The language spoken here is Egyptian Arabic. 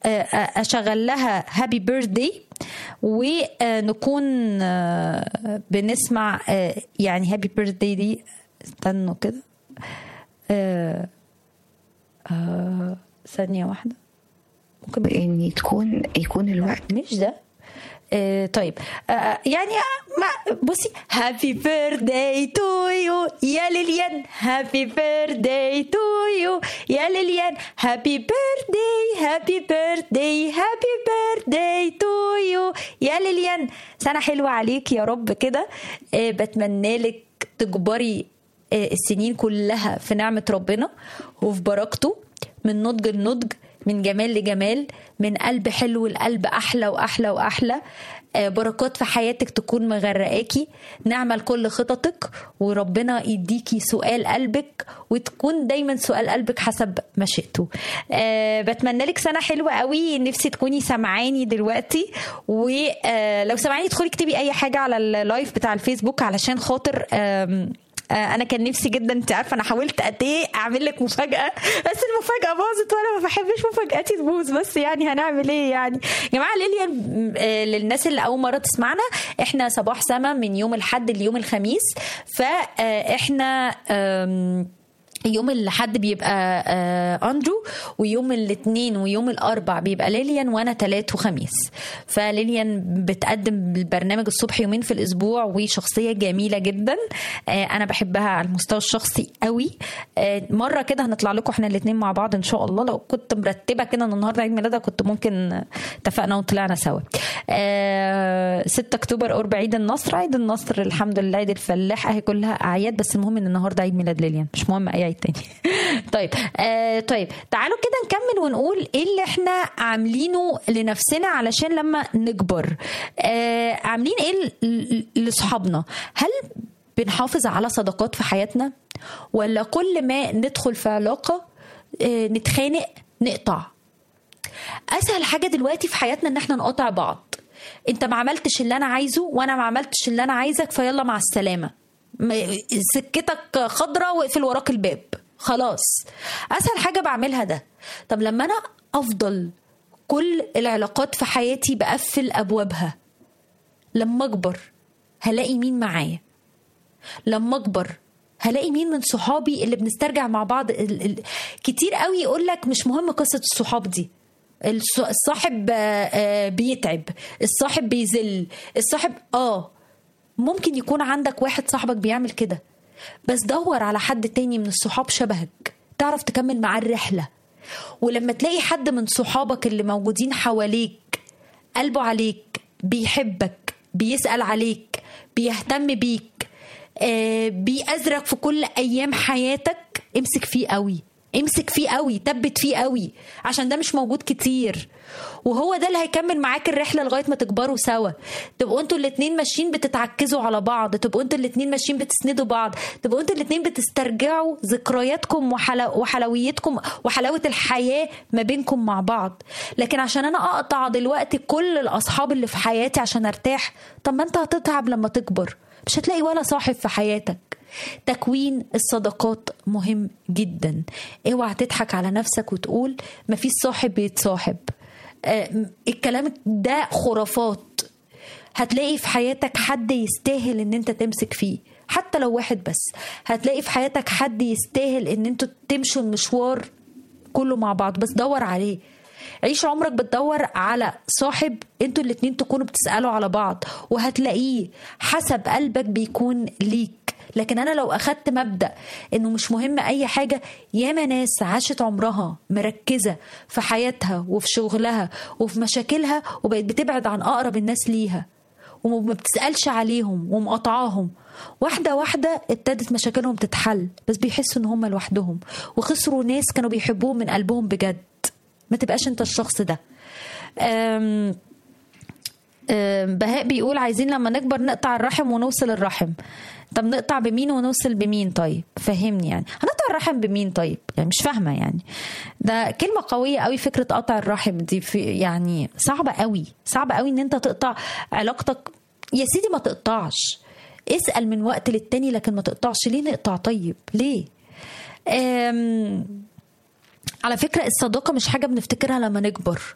آه، آه، اشغل لها هابي بيرثدي ونكون آه، بنسمع آه، يعني هابي بيرثدي دي استنوا كده آه، آه، ثانية واحدة ممكن بقى- ان تكون يكون الوقت مش ده آه طيب آه يعني ما بصي هابي بيرثداي تو يو يا ليليان هابي بيرثداي تو يو يا ليليان هابي بيرثداي هابي بيرثداي هابي بيرثداي تو يو يا ليليان سنة حلوة عليك يا رب كده آه بتمنى لك تكبري آه السنين كلها في نعمة ربنا وفي بركته من نضج لنضج من جمال لجمال من قلب حلو لقلب احلى واحلى واحلى آه، بركات في حياتك تكون مغرقاكي نعمة لكل خططك وربنا يديكي سؤال قلبك وتكون دايما سؤال قلبك حسب مشيئته أه بتمنى لك سنة حلوة قوي نفسي تكوني سامعاني دلوقتي ولو سامعاني ادخلي اكتبي اي حاجة على اللايف بتاع الفيسبوك علشان خاطر آم، آه، انا كان نفسي جدا انت عارفه انا حاولت قد ايه اعمل لك مفاجاه بس المفاجاه باظت وانا ما بحبش مفاجاتي تبوظ بس يعني هنعمل ايه يعني يا جماعه ليليان آه، للناس اللي اول مره تسمعنا احنا صباح سما من يوم الاحد ليوم الخميس فاحنا يوم الاحد بيبقى آه اندرو ويوم الاثنين ويوم الاربع بيبقى ليليان وانا تلات وخميس فليليان بتقدم البرنامج الصبح يومين في الاسبوع وشخصيه جميله جدا آه انا بحبها على المستوى الشخصي قوي آه مره كده هنطلع لكم احنا الاثنين مع بعض ان شاء الله لو كنت مرتبه كده ان النهارده عيد ميلادها كنت ممكن اتفقنا وطلعنا سوا آه 6 اكتوبر قرب عيد النصر عيد النصر الحمد لله عيد الفلاح اهي كلها اعياد بس المهم ان النهارده عيد ميلاد ليليان مش مهم اي عيد تاني طيب آه طيب تعالوا كده نكمل ونقول ايه اللي احنا عاملينه لنفسنا علشان لما نكبر آه عاملين ايه ل- ل- لاصحابنا هل بنحافظ على صداقات في حياتنا ولا كل ما ندخل في علاقه آه نتخانق نقطع اسهل حاجه دلوقتي في حياتنا ان احنا نقاطع بعض انت ما عملتش اللي انا عايزه وانا ما عملتش اللي انا عايزك فيلا مع السلامه م- سكتك خضرة واقفل وراك الباب خلاص اسهل حاجه بعملها ده طب لما انا افضل كل العلاقات في حياتي بقفل ابوابها لما اكبر هلاقي مين معايا لما اكبر هلاقي مين من صحابي اللي بنسترجع مع بعض ال- ال- كتير قوي يقول لك مش مهم قصه الصحاب دي الص- الصاحب آه، آه، بيتعب الصاحب بيذل الصاحب اه ممكن يكون عندك واحد صاحبك بيعمل كده بس دور على حد تاني من الصحاب شبهك تعرف تكمل معاه الرحلة ولما تلاقي حد من صحابك اللي موجودين حواليك قلبه عليك بيحبك بيسأل عليك بيهتم بيك آه بيأزرك في كل أيام حياتك امسك فيه قوي امسك فيه قوي تبت فيه قوي عشان ده مش موجود كتير وهو ده اللي هيكمل معاك الرحله لغايه ما تكبروا سوا تبقوا انتوا الاتنين ماشيين بتتعكزوا على بعض تبقوا انتوا الاتنين ماشيين بتسندوا بعض تبقوا انتوا الاتنين بتسترجعوا ذكرياتكم وحلو وحلويتكم وحلاوه الحياه ما بينكم مع بعض لكن عشان انا اقطع دلوقتي كل الاصحاب اللي في حياتي عشان ارتاح طب ما انت هتتعب لما تكبر مش هتلاقي ولا صاحب في حياتك تكوين الصداقات مهم جدا اوعى تضحك على نفسك وتقول مفيش صاحب بيتصاحب آه، الكلام ده خرافات هتلاقي في حياتك حد يستاهل ان انت تمسك فيه حتى لو واحد بس هتلاقي في حياتك حد يستاهل ان انتوا تمشوا المشوار كله مع بعض بس دور عليه عيش عمرك بتدور على صاحب انتوا الاتنين تكونوا بتسألوا على بعض وهتلاقيه حسب قلبك بيكون ليك لكن انا لو اخدت مبدا انه مش مهم اي حاجه ياما ناس عاشت عمرها مركزه في حياتها وفي شغلها وفي مشاكلها وبقت بتبعد عن اقرب الناس ليها وما بتسالش عليهم ومقاطعاهم واحده واحده ابتدت مشاكلهم تتحل بس بيحسوا ان هم لوحدهم وخسروا ناس كانوا بيحبوهم من قلبهم بجد ما تبقاش انت الشخص ده أم أم بهاء بيقول عايزين لما نكبر نقطع الرحم ونوصل الرحم طب نقطع بمين ونوصل بمين طيب فهمني يعني هنقطع الرحم بمين طيب يعني مش فاهمه يعني ده كلمه قويه قوي فكره قطع الرحم دي في يعني صعبه قوي صعبه قوي ان انت تقطع علاقتك يا سيدي ما تقطعش اسال من وقت للتاني لكن ما تقطعش ليه نقطع طيب ليه أم على فكرة الصداقة مش حاجة بنفتكرها لما نكبر